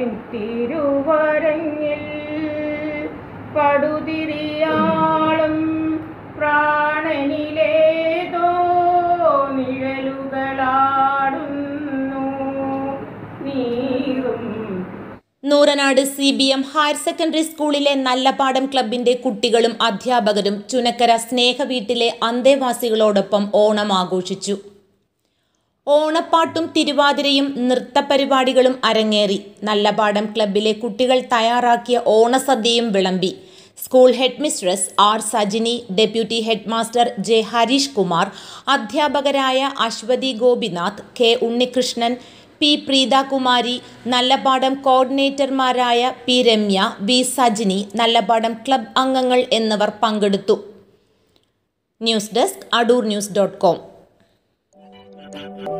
തിരുവരങ്ങിൽ പടുതിരിയാളും പ്രാണനിലേതോ നിഴലുകളാടുന്നു നീറും Nooranad C B M higher secondary സ്കൂളിലെ നല്ലപാടം ക്ലബിന്റെ കുട്ടികളും അധ്യാപകരും ചുനക്കര സ്നേഹവീട്ടിലെ അന്തേവാസികളോടൊപ്പം ഓണം ആഘോഷിച്ചു ഓണപ്പാട്ടും തിരുവാതിരയും നൃത്തപരിപാടികളും അരങ്ങേറി നല്ലപാടം ക്ലബിലെ കുട്ടികൾ തയ്യാറാക്കിയ ഓണസദ്യയും വിളമ്പി school headmistress R Sajini deputy headmaster J Harish Kumar അധ്യാപകരായ അശ്വതി ഗോപിനാഥ് കെ ഉണ്ണികൃഷ്ണൻ പി പ്രീതാകുമാരി നല്ലപാടം കോർഡിനേറ്റർമാരായ P Ramya V Sajini Nallapadam club അംഗങ്ങൾ എന്നിവർ പങ്കെടുത്തു news desk Adoor news dot com